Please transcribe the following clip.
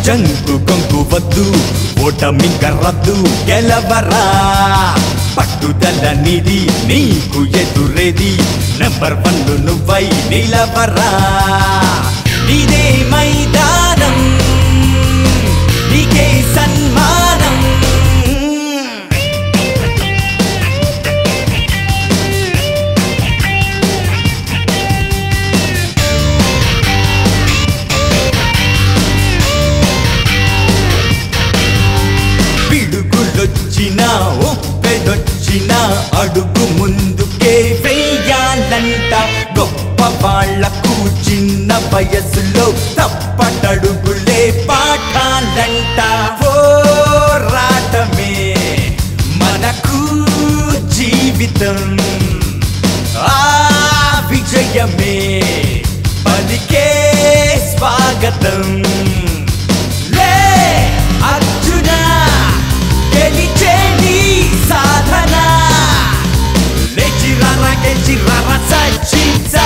జంకు కొంకు వద్దు ఓటమి రద్దు గెలవరా పట్టుదల నిధి నీకు ఎదురేది నెంబర్ వన్ నువ్వై నిలవరా ఇదే మైదానం నీకే సన్మానం పిడుగులొచ్చినా ఉప్పెదొచ్చినా అడుగు ముందుకే వెయ్యాలంట గొప్ప వాళ్లకు చిన్న వయసులో తప్పటడుగులే పాఠాలంట పోరాటమే మనకు జీవితం ఆ విజయమే పలికే స్వాగతం లే అర్జున గెలిచే నీ సాధన లేచిరారా గెలిచిరారా సచ్చిత